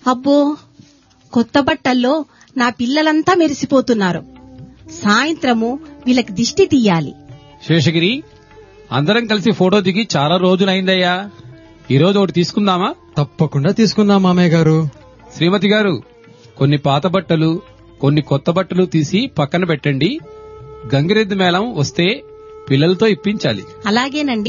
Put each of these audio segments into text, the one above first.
అబ్బో కొత్త బట్టల్లో నా పిల్లలంతా మెరిసిపోతున్నారు సాయంత్రము వీళ్ళకి దిష్టి తీయాలి శేషగిరి అందరం కలిసి ఫోటో దిగి చాలా రోజులైందయ్యా ఈ రోజు ఒకటి తీసుకుందామా తప్పకుండా తీసుకుందాం మామయ్య గారు శ్రీమతి గారు కొన్ని పాత బట్టలు కొన్ని కొత్త బట్టలు తీసి పక్కన పెట్టండి గంగిరెద్దు మేళం వస్తే పిల్లలతో ఇప్పించాలి అలాగేనండి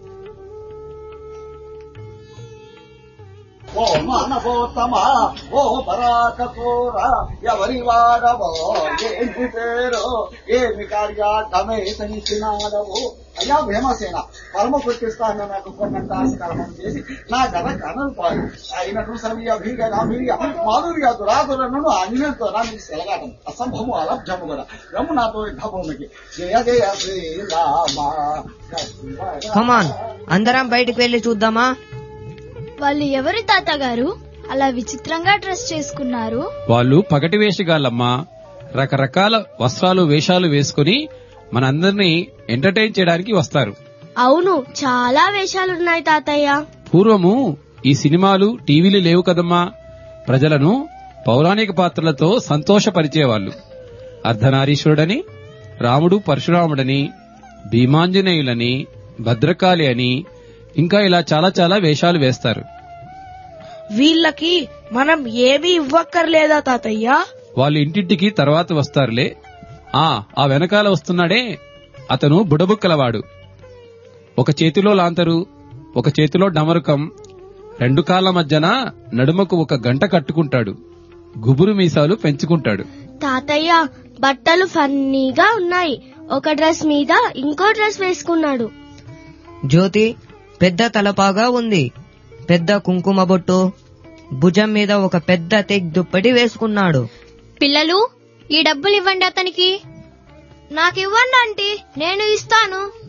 ఓ మానవోత్తమ ఓ పరాకతోర ఎవరి వాడవో ఏమి పేరు ఏమి కార్యాటమే తెలిసినాడవు అయ్యా భీమసేన పరమ పుట్టిస్తాను నాకు కొన్నంత ఆశకర్మం చేసి నా గత కనలు పాడు అయినట్లు సవియ భీగ గాంభీర్య మాధుర్య దురాదులను అన్యులతో నా నీకు సెలగాటం అసంభవము అలభ్యము కూడా రమ్ము నాతో యుద్ధభూమికి జయ జయ శ్రీరామ కమాన్ అందరం బయటికి వెళ్లి చూద్దామా వాళ్ళు ఎవరి తాతగారు అలా విచిత్రంగా డ్రెస్ చేసుకున్నారు వాళ్ళు పగటి వేషగాళ్ళమ్మా రకరకాల వస్త్రాలు వేషాలు వేసుకుని మనందరినీ ఎంటర్టైన్ చేయడానికి వస్తారు అవును చాలా వేషాలున్నాయి తాతయ్య పూర్వము ఈ సినిమాలు టీవీలు లేవు కదమ్మా ప్రజలను పౌరాణిక పాత్రలతో సంతోషపరిచేవాళ్ళు అర్ధనారీశ్వరుడని రాముడు పరశురాముడని భీమాంజనేయులని భద్రకాళి అని ఇంకా ఇలా చాలా చాలా వేషాలు వేస్తారు వీళ్ళకి మనం ఏమీ ఇవ్వక్కర్లేదా తాతయ్య వాళ్ళు ఇంటింటికి తర్వాత వస్తారులే ఆ ఆ వెనకాల వస్తున్నాడే అతను బుడబుక్కలవాడు ఒక చేతిలో లాంతరు ఒక చేతిలో డమరుకం రెండు కాళ్ళ మధ్యన నడుమకు ఒక గంట కట్టుకుంటాడు గుబురు మీసాలు పెంచుకుంటాడు తాతయ్య బట్టలు ఫన్నీగా ఉన్నాయి ఒక డ్రెస్ మీద ఇంకో డ్రెస్ వేసుకున్నాడు జ్యోతి పెద్ద తలపాగా ఉంది పెద్ద కుంకుమ బొట్టు భుజం మీద ఒక పెద్ద తెగ్ దుప్పటి వేసుకున్నాడు పిల్లలు ఈ డబ్బులు ఇవ్వండి అతనికి నాకు ఇవ్వండి ఆంటీ నేను ఇస్తాను